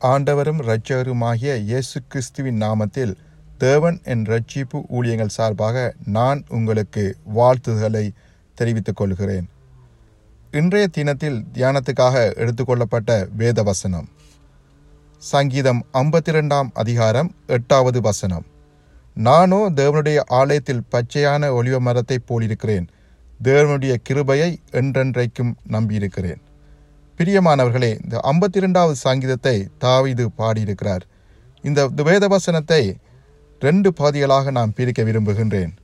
ஆண்டவரும் இரட்சகருமாகிய இயேசு கிறிஸ்துவின் நாமத்தில் தேவன் என் ரட்சிப்பு ஊழியங்கள் சார்பாக நான் உங்களுக்கு வாழ்த்துதலை தெரிவித்துக் கொள்கிறேன் இன்றைய தினத்தில் தியானத்துக்காக எடுத்துக்கொள்ளப்பட்ட வேத வசனம் சங்கீதம் ஐம்பத்தி இரண்டாம் அதிகாரம் எட்டாவது வசனம் நானோ தேவனுடைய ஆலயத்தில் பச்சையான ஒலிவ மரத்தை போலிருக்கிறேன் தேவனுடைய கிருபையை என்றென்றைக்கும் நம்பியிருக்கிறேன் பிரியமானவர்களே இந்த ஐம்பத்தி இரண்டாவது சங்கீதத்தை தாவீது பாடியிருக்கிறார் இந்த வேதவசனத்தை ரெண்டு பகுதிகளாக நான் பிரிக்க விரும்புகின்றேன்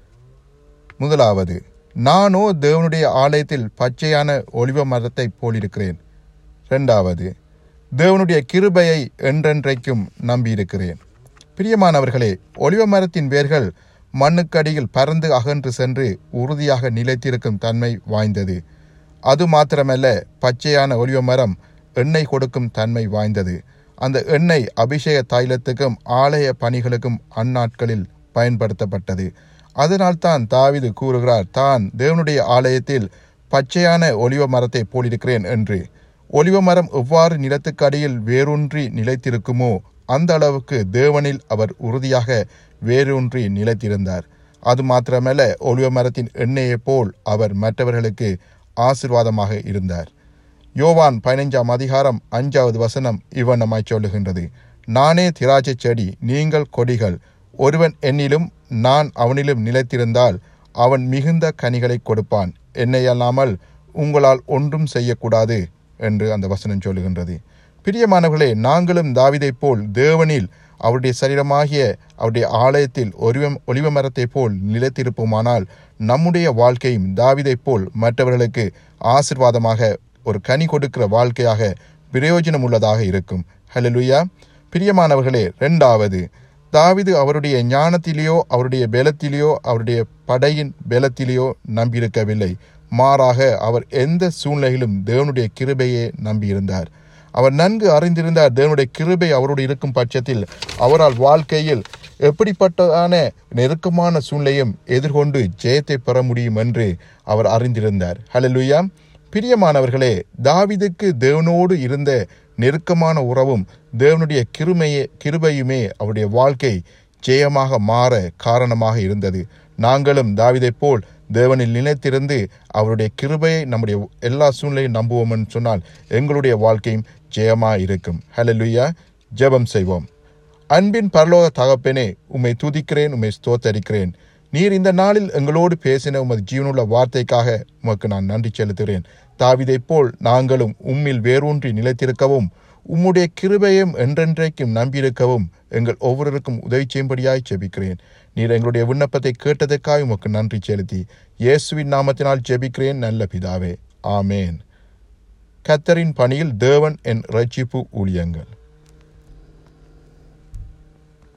முதலாவது நானோ தேவனுடைய ஆலயத்தில் பச்சையான ஒளிவ மரத்தை போலிருக்கிறேன் இரண்டாவது தேவனுடைய கிருபையை என்றென்றைக்கும் நம்பியிருக்கிறேன் பிரியமானவர்களே ஒளிவ மரத்தின் வேர்கள் மண்ணுக்கடியில் பறந்து அகன்று சென்று உறுதியாக நிலைத்திருக்கும் தன்மை வாய்ந்தது அது மாத்திரமல்ல பச்சையான ஒளிவ மரம் எண்ணெய் கொடுக்கும் தன்மை வாய்ந்தது அந்த எண்ணெய் அபிஷேக தைலத்துக்கும் ஆலய பணிகளுக்கும் அந்நாட்களில் பயன்படுத்தப்பட்டது அதனால்தான் தாவிது கூறுகிறார் தான் தேவனுடைய ஆலயத்தில் பச்சையான ஒலிவ மரத்தை போலிருக்கிறேன் என்று ஒலிவ மரம் எவ்வாறு நிலத்துக்கு அடியில் வேரூன்றி நிலைத்திருக்குமோ அந்த அளவுக்கு தேவனில் அவர் உறுதியாக வேரூன்றி நிலைத்திருந்தார் அது மாத்திரமல்ல ஒலிவ மரத்தின் எண்ணெயைப் போல் அவர் மற்றவர்களுக்கு ஆசிர்வாதமாக இருந்தார் யோவான் பதினைஞ்சாம் அதிகாரம் அஞ்சாவது வசனம் இவ்வண்ணமாய் சொல்லுகின்றது நானே திராட்சை செடி நீங்கள் கொடிகள் ஒருவன் என்னிலும் நான் அவனிலும் நிலைத்திருந்தால் அவன் மிகுந்த கனிகளை கொடுப்பான் என்னை அல்லாமல் உங்களால் ஒன்றும் செய்யக்கூடாது என்று அந்த வசனம் சொல்லுகின்றது பிரியமானவர்களே நாங்களும் தாவிதைப் போல் தேவனில் அவருடைய சரீரமாகிய அவருடைய ஆலயத்தில் ஒலிவ ஒலிவ மரத்தைப் போல் நிலைத்திருப்போமானால் நம்முடைய வாழ்க்கையும் தாவிதைப் போல் மற்றவர்களுக்கு ஆசிர்வாதமாக ஒரு கனி கொடுக்கிற வாழ்க்கையாக பிரயோஜனம் உள்ளதாக இருக்கும் ஹலலுயா பிரியமானவர்களே ரெண்டாவது தாவிது அவருடைய ஞானத்திலேயோ அவருடைய பலத்திலேயோ அவருடைய படையின் பலத்திலேயோ நம்பியிருக்கவில்லை மாறாக அவர் எந்த சூழ்நிலையிலும் தேவனுடைய கிருபையே நம்பியிருந்தார் அவர் நன்கு அறிந்திருந்தார் தேவனுடைய கிருபை அவரோடு இருக்கும் பட்சத்தில் அவரால் வாழ்க்கையில் எப்படிப்பட்டதான நெருக்கமான சூழ்நிலையும் எதிர்கொண்டு ஜெயத்தை பெற முடியும் என்று அவர் அறிந்திருந்தார் ஹலலுயா பிரியமானவர்களே தாவிதுக்கு தேவனோடு இருந்த நெருக்கமான உறவும் தேவனுடைய கிருமையே கிருபையுமே அவருடைய வாழ்க்கை ஜெயமாக மாற காரணமாக இருந்தது நாங்களும் தாவிதைப் போல் தேவனில் நிலைத்திருந்து அவருடைய கிருபையை நம்முடைய எல்லா சூழ்நிலையும் நம்புவோம்னு சொன்னால் எங்களுடைய வாழ்க்கையும் ஜெயமா இருக்கும் ஹலலுயா ஜெபம் செய்வோம் அன்பின் பரலோக தகப்பனே உம்மை துதிக்கிறேன் உம்மை ஸ்தோத்தரிக்கிறேன் நீர் இந்த நாளில் எங்களோடு பேசின உமது ஜீவனுள்ள வார்த்தைக்காக உமக்கு நான் நன்றி செலுத்துகிறேன் தாவிதைப் போல் நாங்களும் உம்மில் வேரூன்றி நிலைத்திருக்கவும் உம்முடைய கிருபையும் என்றென்றைக்கும் நம்பியிருக்கவும் எங்கள் ஒவ்வொருவருக்கும் உதவி செய்யும்படியாய் ஜெபிக்கிறேன் நீர் எங்களுடைய விண்ணப்பத்தை கேட்டதற்காக உமக்கு நன்றி செலுத்தி இயேசுவின் நாமத்தினால் ஜெபிக்கிறேன் நல்ல பிதாவே ஆமேன் கத்தரின் பணியில் தேவன் என் ரட்சிப்பு ஊழியங்கள்